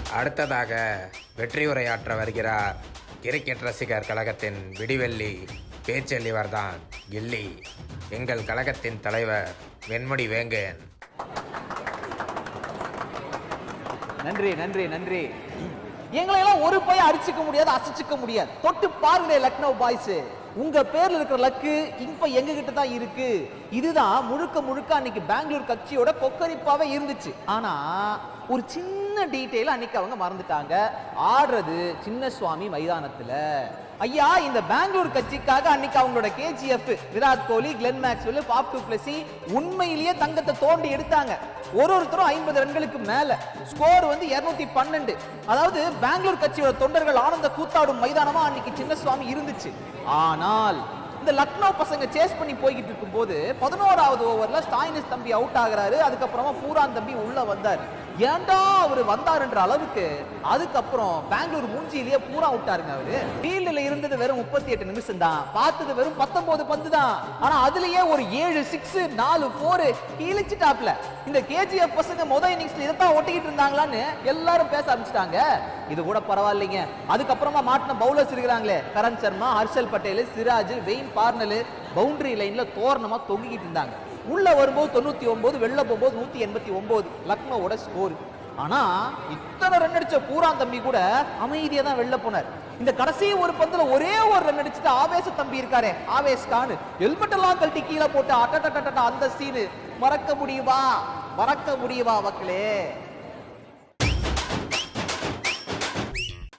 அடுத்ததாக வெற்றி உரையாற்ற வருகிறார் கிரிக்கெட் ரசிகர் கழகத்தின் விடிவெள்ளி பேச்செல்லிவர்தான் கில்லி எங்கள் கழகத்தின் தலைவர் வெண்முடி வேங்கன் நன்றி நன்றி நன்றி எங்களை எல்லாம் ஒரு பையன் அடிச்சுக்க முடியாது அசைச்சுக்க முடியாது தொட்டு பாருங்களே லக்னோ பாய்ஸ் உங்க பேர்ல இருக்கிற லக்கு இப்ப எங்க கிட்ட தான் இருக்கு இதுதான் முழுக்க முழுக்க அன்னைக்கு பெங்களூர் கட்சியோட கொக்கரிப்பாவே இருந்துச்சு ஆனா ஒரு சின்ன டீட்டெயில் அன்னைக்கு அவங்க மறந்துட்டாங்க ஆடுறது சின்ன சுவாமி மைதானத்துல ஐயா இந்த பெங்களூர் கட்சிக்காக அன்னைக்கு அவங்களோட KGF Virat Kohli Glenn Maxwell Faf du Plessis உண்மையிலேயே தங்கத்தை தோண்டி எடுத்தாங்க ஒரு ஒருத்தரும் ஐம்பது ரன்களுக்கு மேல ஸ்கோர் வந்து 212 பன்னெண்டு அதாவது பெங்களூர் கட்சியோட தொண்டர்கள் ஆனந்த கூத்தாடும் மைதானமா அன்னைக்கு சின்னசுவாமி இருந்துச்சு ஆனால் இந்த லக்னோ பசங்க சேஸ் பண்ணி போய்கிட்டு இருக்கும்போது பதினோராவது ஓவர்ல ஸ்டாயினிஸ் தம்பி அவுட் ஆகுறாரு அதுக்கப்புறமா பூரான் தம்பி உள்ள வந்தார் ஏன்டா அவர் வந்தாருன்ற அளவுக்கு அதுக்கப்புறம் பெங்களூர் மூஞ்சியிலேயே பூரா விட்டாருங்க அவரு ஃபீல்டுல இருந்தது வெறும் முப்பத்தி எட்டு நிமிஷம் தான் பார்த்தது வெறும் பத்தொன்பது பந்து தான் ஆனா அதுலயே ஒரு ஏழு சிக்ஸ் நாலு ஃபோர் கிழிச்சிட்டாப்ல இந்த கேஜிஎஃப் பசங்க முத இன்னிங்ஸ்ல இதைத்தான் ஒட்டிக்கிட்டு இருந்தாங்களான்னு எல்லாரும் பேச ஆரம்பிச்சிட்டாங்க இது கூட பரவாயில்லைங்க அதுக்கப்புறமா மாட்டின பவுலர்ஸ் இருக்கிறாங்களே Karan Sharma Harshal Patel Siraj Wayne Parnell boundary லைன்ல தோரணமா தொங்கிக்கிட்டு இருந்தாங்க உள்ள வரும்போது தொண்ணூத்தி ஒன்பது வெளில போகும்போது நூத்தி எண்பத்தி ஒன்பது லக்னோவோட ஸ்கோர் ஆனா இத்தனை ரன் அடிச்ச பூரான் தம்பி கூட அமைதியா தான் வெளில போனார் இந்த கடைசி ஒரு பந்துல ஒரே ஒரு ரன் அடிச்சுட்டு ஆவேச தம்பி இருக்காரே ஆவேஸ் கான் ஹெல்மெட் எல்லாம் கழட்டி கீழே போட்டு அட்டட்ட அந்த சீனு மறக்க முடியுமா மறக்க முடியுமா மக்களே